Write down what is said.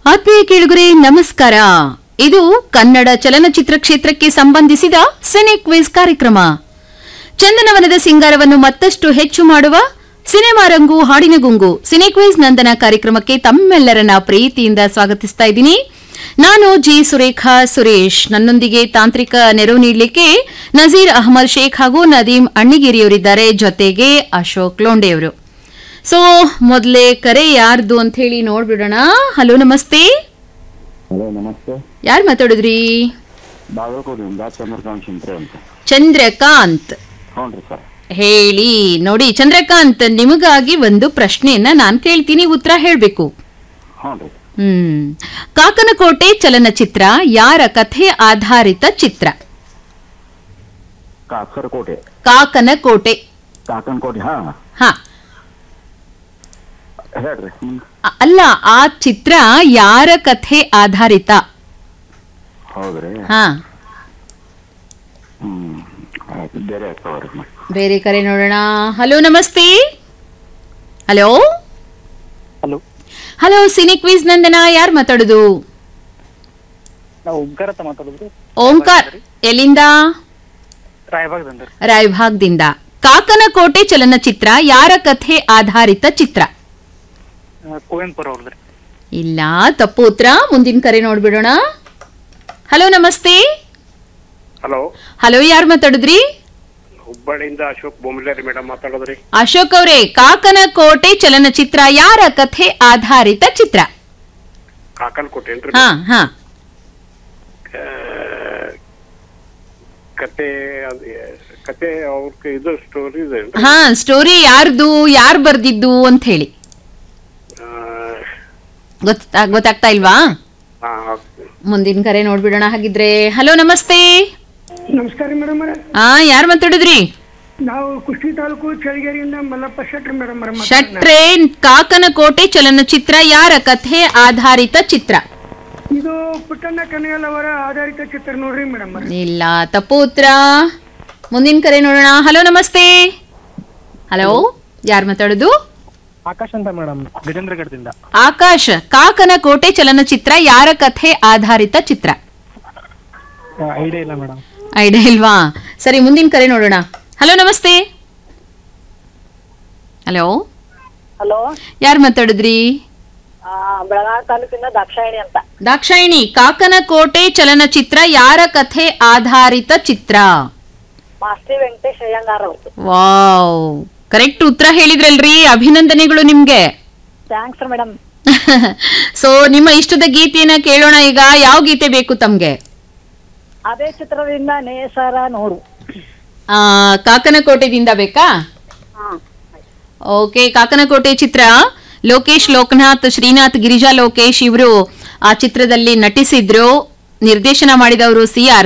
ಆತ್ಮೀಯ ಕೇಳುಗರೆ ನಮಸ್ಕಾರ ಇದು ಕನ್ನಡ ಚಲನಚಿತ್ರ ಕ್ಷೇತ್ರಕ್ಕೆ ಸಂಬಂಧಿಸಿದ ಸಿನೆ ಕ್ವಿಜ್ ಕಾರ್ಯಕ್ರಮ ಚಂದನವನದ ಸಿಂಗಾರವನ್ನು ಮತ್ತಷ್ಟು ಹೆಚ್ಚು ಮಾಡುವ ಸಿನಿಮಾ ರಂಗು ಹಾಡಿನ ಗುಂಗು ಸಿನೆ ಕ್ವಿಜ್ ನಂದನ ಕಾರ್ಯಕ್ರಮಕ್ಕೆ ತಮ್ಮೆಲ್ಲರನ್ನ ಪ್ರೀತಿಯಿಂದ ಸ್ವಾಗತಿಸ್ತಾ ಇದ್ದೀನಿ ನಾನು ಜಿ ಸುರೇಖಾ ಸುರೇಶ್ ನನ್ನೊಂದಿಗೆ ತಾಂತ್ರಿಕ ನೆರವು ನೀಡಲಿಕ್ಕೆ ನಜೀರ್ ಅಹಮದ್ ಶೇಖ್ ಹಾಗೂ ನದೀಂ ಅಣ್ಣಿಗೇರಿಯವರಿದ್ದಾರೆ ಜೊತೆಗೆ ಅಶೋಕ್ ಲೋಂಡೆಯವರು ಸೊ ಮೊದಲೇ ಕರೆ ಯಾರ್ದು ಅಂತ ಹೇಳಿ ನೋಡ್ಬಿಡೋಣ ಹಲೋ ನಮಸ್ತೆ ಹಲೋ ನಮಸ್ತೆ ಯಾರು ಮಾತಾಡಿದ್ರಿ ಬಾಗಲಕೋಟೆಯಿಂದ ಚಂದ್ರಕಾಂತ್ ಶಿಂತ್ರೆ ಅಂತ ಚಂದ್ರಕಾಂತ್ ಹ್ಞೂ ರೀ ಸರ್ ಹೇಳಿ ನೋಡಿ ಚಂದ್ರಕಾಂತ್ ನಿಮಗಾಗಿ ಒಂದು ಪ್ರಶ್ನೆಯನ್ನ ನಾನು ಕೇಳ್ತೀನಿ ಉತ್ತರ ಹೇಳ್ಬೇಕು ಹ್ಞೂ ರೀ ಹ್ಮ್ ಕಾಕನಕೋಟೆ ಚಲನಚಿತ್ರ ಯಾರ ಕಥೆ ಆಧಾರಿತ ಚಿತ್ರ ಕಾಸರಕೋಟೆ ಕಾಕನಕೋಟೆ ಕಾಕನಕೋಟೆ ಹಾ ಹಾ ಹೇಳ್ರಿ ಹ್ಮ್ ಅ- ಅಲ್ಲ ಆ ಚಿತ್ರ ಯಾರ ಕಥೆ ಆಧಾರಿತ ಹೌದ್ರಿ ಹಾ ಹ್ಮ್ ಆಯ್ತು ಬೇರೆ ಆಗ್ತಾವ್ರಿ ಮತ್ತೆ ಬೇರೆ ಕರೆ ನೋಡೋಣ ಹಲೋ ನಮಸ್ತೆ hello hello hello cine quiz Nandana ಯಾರು ಮಾತಾಡುದು ನಾವು ಓಂಕಾರ ಅಂತ ಮಾತಾಡೋದು ಓಂಕಾರ್ ಎಲ್ಲಿಂದ ರಾಯಬಾಗ್ದಂದ್ರಿ ರಾಯಭಾಗದಿಂದ ಕಾಕನಕೋಟೆ ಚಲನಚಿತ್ರ ಯಾರ ಕಥೆ ಆಧಾರಿತ ಚಿತ್ರ ಕುವೆಂಪುರ ಅವ್ರದ್ರಿ ಇಲ್ಲ ತಪ್ಪು ಉತ್ತರ ಮುಂದಿನ ಕರೆ ನೋಡ್ಬಿಡೋಣ ಹಲೋ ನಮಸ್ತೆ ಹಲೋ ಹಲೋ ಯಾರು ಮಾತಾಡುದ್ರಿ ಹುಬ್ಬಳ್ಳಿಯಿಂದ ಅಶೋಕ್ ಬೊಂಬಿಲೇರಿ ಮೇಡಮ್ ಮಾತಾಡೋದ್ರಿ ಅಶೋಕ್ ಅವರೇ ಕಾಕನಕೋಟೆ ಚಲನಚಿತ್ರ ಯಾರ ಕಥೆ ಆಧಾರಿತ ಚಿತ್ರ ಕಾಕನ್ ಕೊಟ್ಟೇನ್ರಿ ಹಾ ಹಾ ಆ, ಕತೆ ಅದ್- ಕತೆ ಅವ್ರ ಇದು ಸ್ಟೋರಿ ಇದೆ ಹಾ ಸ್ಟೋರಿ ಯಾರ್ದು ಯಾರು ಬರ್ದಿದ್ದು ಅಂತ ಹೇಳಿ ಗೊತ್ತಾ ಗೊತ್ತಾಗ್ತಾ ಇಲ್ವಾ ಮುಂದಿನ ಕರೆ ನೋಡ್ಬಿಡೋಣ ಹಾಗಿದ್ರೆ ಹಲೋ ನಮಸ್ತೆ ನಮಸ್ಕಾರ ಮೇಡಮ್ ಅವರೇ ಆ ಯಾರು ಮಾತಾಡಿದ್ರಿ ನಾವು ಕುಷ್ಟಗಿ ತಾಲೂಕು ಚಳಿಗೇರಿಯಿಂದ ಮಲ್ಲಪ್ಪ ಶೆಟ್ರಿ ಮೇಡಮ್ ಅವರೇ ಶಟ್ರೆ ಕಾಕನಕೋಟೆ ಚಲನಚಿತ್ರ ಯಾರ ಕಥೆ ಆಧಾರಿತ ಚಿತ್ರ ಇದು ಪುಟ್ಟಣ್ಣ ಕನಗಲ್ ಅವರ ಆಧಾರಿತ ಚಿತ್ರ ನೋಡ್ರಿ ಮೇಡಮ್ ಅವರೇ ಇಲ್ಲ ತಪ್ಪು ಉತ್ತರ ಮುಂದಿನ ಕರೆ ನೋಡೋಣ ಹಲೋ ನಮಸ್ತೆ ಹಲೋ ಯಾರು ಮಾತಾಡೋದು ಆಕಾಶ್ ಅಂತ ಮೇಡಮ್ ಗಜೇಂದ್ರಗಢದಿಂದ ಆಕಾಶ್ ಕಾಕನಕೋಟೆ ಚಲನಚಿತ್ರ ಯಾರ ಕಥೆ ಆಧಾರಿತ ಚಿತ್ರ ಐಡಿಯಾ ಇಲ್ಲ ಮೇಡಮ್ ಐಡಿಯಾ ಇಲ್ವಾ ಸರಿ ಮುಂದಿನ ಕರೆ ನೋಡೋಣ ಹಲೋ ನಮಸ್ತೆ ಹಲೋ ಹಲೋ ಯಾರು ಮಾತಾಡಿದ್ರಿ ಆ, ಬೆಳಗಾವಿ ತಾಲೂಕಿನ ದಾಕ್ಷಾಯಿಣಿ ಅಂತ ದಾಕ್ಷಾಯಿಣಿ ಕಾಕನಕೋಟೆ ಚಲನಚಿತ್ರ ಯಾರ ಕಥೆ ಆಧಾರಿತ ಚಿತ್ರ ಮಾಸ್ತಿ ವೆಂಕಟೇಶ್ ಅಯ್ಯಂಗಾರ್ ಅವ್ರು ವಾವ್ ಕರೆಕ್ಟ್ ಉತ್ತರ ಹೇಳಿದ್ರಲ್ರಿ ಅಭಿನಂದನೆಗಳು ನಿಮ್ಗೆ ಥ್ಯಾಂಕ್ಸ್ ಮೇಡಮ್ ಸೊ ನಿಮ್ಮ ಇಷ್ಟದ ಗೀತೆಯನ್ನ ಕೇಳೋಣ ಈಗ ಯಾವ ಗೀತೆ ಬೇಕು ತಮ್ಗೆ ಅದೇ ಚಿತ್ರದಿಂದ ನೇಸರ ನೋಡು ಆ, ಕಾಕನಕೋಟೆದಿಂದ ಬೇಕಾ ಹಾ ಓಕೆ ಕಾಕನಕೋಟೆ ಚಿತ್ರ ಲೋಕೇಶ್ ಲೋಕನಾಥ್ ಶ್ರೀನಾಥ್ ಗಿರಿಜಾ ಲೋಕೇಶ್ ಇವರು ಆ ಚಿತ್ರದಲ್ಲಿ ನಟಿಸಿದ್ರು ನಿರ್ದೇಶನ ಮಾಡಿದವರು ಸಿ ಆರ್